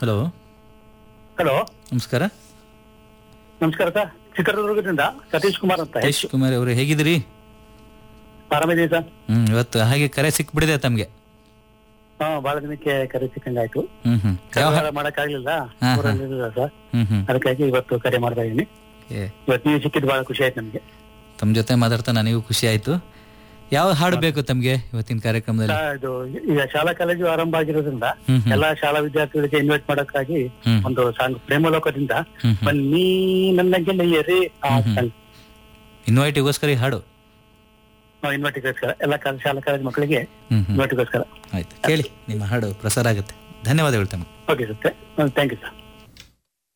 Hello hello ನಮಸ್ಕಾರ ನಮಸ್ಕಾರ sir ಚಿತ್ರದುರ್ಗದಿಂದ ಸತೀಶ್ ಕುಮಾರ್ ಅಂತ ಯಶ್ ಕುಮಾರ್ ಅವರು ಹೇಗಿದ್ದೀರಿ ಆರಾಮಿದ್ದೀವಿ ಸರ್ ಹ್ಮ್ ಇವತ್ತು ಹಾಗೆ ಕರೆ ಸಿಕ್ಬಿಡಿದೆ ತಮಗೆ ಹಾ ಬಹಳ ದಿನಕ್ಕೆ ಕರೆ ಸಿಕ್ಕಂಗಾಯ್ತು ಹ್ಮ್ ಹ್ಮ್ ಯಾವ ಕರೆ ಮಾಡಕ್ ಆಗ್ಲಿಲ್ಲ ಹಾ, ಹಾ. ಊರಲ್ಲಿರಲಿಲ್ಲ ಸರ್ ಹ್ಮ್ ಹ್ಮ್ ಅದಕ್ಕಾಗಿ ಇವತ್ತು ಕರೆ ಮಾಡ್ತಾ ಇದೀನಿ ಏ, ಇವತ್ತು ನೀವು ಸಿಕ್ಕಿದ್ ಬಹಳ ಖುಷಿ ಆಯ್ತು ನಮ್ಗೆ ತಮ್ಮ ಜೊತೆ ಮಾತಾಡ್ತಾ ನನಗೂ ಖುಷಿ ಆಯ್ತು ಯಾವ ಹಾಡು ಬೇಕು ತಮಗೆ ಇವತ್ತಿನ ಕಾರ್ಯಕ್ರಮದಲ್ಲಿ ಸರ್, ಇದು ಈಗ ಶಾಲಾ ಕಾಲೇಜು ಆರಂಭ ಆಗಿರೋದ್ರಿಂದ ಹ್ಮ್ ಹ್ಮ್ ಎಲ್ಲಾ ಶಾಲಾ ವಿದ್ಯಾರ್ಥಿಗಳಿಗೆ ಇನ್ವೈಟ್ ಮಾಡಕ್ಕಾಗಿ ಹ್ಮ್. ಒಂದು ಸಾಂಗ್ ಪ್ರೇಮಲೋಕದಿಂದ ಹ್ಮ್ ಹ್ಮ್ ಬನ್ನಿ ನನ್ನ ಗೆಳೆಯರೇ ಆ ಸಾಂಗ್ ಇನ್ವೈಟಿಗೋಸ್ಕರ ಈ ಹಾಡು ಇನ್ವೈಟಿಗೋಸ್ಕರ ಎಲ್ಲ ಕಾಲ- ಶಾಲಾ ಕಾಲೇಜು ಮಕ್ಕಳಿಗೆ ಹ್ಮ್ ಹ್ಮ್ ಇನ್ವೈಟಿಗೋಸ್ಕರ ಆಯ್ತು ಕೇಳಿ ನಿಮ್ಮ ಹಾಡು ಪ್ರಸಾರ ಆಗುತ್ತೆ ಧನ್ಯವಾದಗಳು ತಮಗೆ okay sir thank you sir